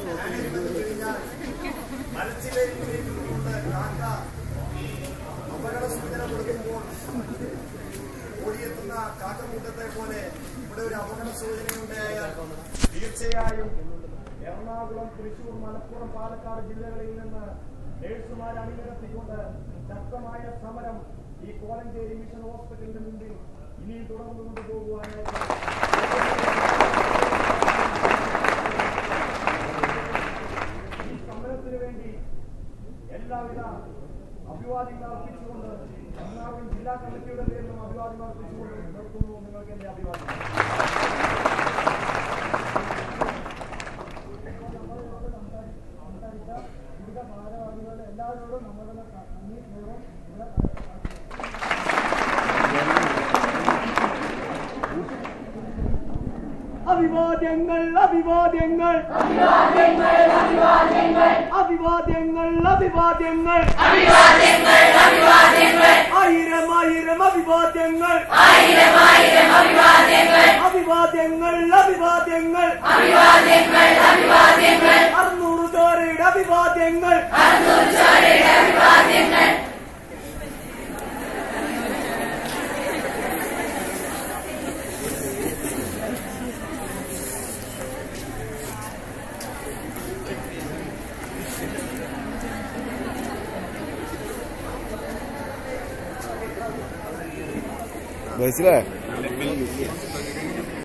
വന്നു കഴിഞ്ഞാൽ മരച്ചിലേക്ക് കൊണ്ട് കാക്ക അപകട സൂചന കൊടുക്കുമ്പോൾ ഓടിയെത്തുന്ന കാക്കക്കൂട്ടത്തെ പോലെ ഇവിടെ ഒരു അപകട സൂചനയുണ്ടായാൽ തീർച്ചയായും എറണാകുളം തൃശൂർ മലപ്പുറം പാലക്കാട് ജില്ലകളിൽ നിന്ന് നഴ്സുമാർ അണിനിരത്തിക്കൊണ്ട് ശക്തമായ സമരം ഈ കോലഞ്ചേരി മിഷൻ ഹോസ്പിറ്റലിന് മുമ്പിൽ ഇനിയും തുടർന്നു കൊണ്ടുപോകുവാനായിട്ട് ഈ സമരത്തിന് വേണ്ടി എല്ലാവിധ അഭിവാദ്യങ്ങൾ അർപ്പിച്ചുകൊണ്ട് എറണാകുളം ജില്ലാ കമ്മിറ്റിയുടെ പേരിലും അഭിവാദ്യങ്ങൾ അർപ്പിച്ചുകൊണ്ട് നിർത്തുന്നു നിങ്ങൾക്ക് എന്റെ അഭിവാദ്യം സംസാരിച്ച വിവിധ ഭാരവാഹികളുടെ എല്ലാവരോടും നമ്മളുടെ നന്ദി പൂർവ്വം ഇവിടെ അഭിവാദ്യങ്ങൾ അഭിവാദ്യങ്ങൾ അഭിവാദ്യങ്ങൾ അഭിവാദ്യങ്ങൾ ആയിരം ആയിരം അഭിവാദ്യങ്ങൾ അഭിവാദ്യങ്ങൾ അഭിവാദ്യങ്ങൾ അറുന്നൂറ് ചോരയുടെ അഭിവാദ്യങ്ങൾ മനസ്സിലായോ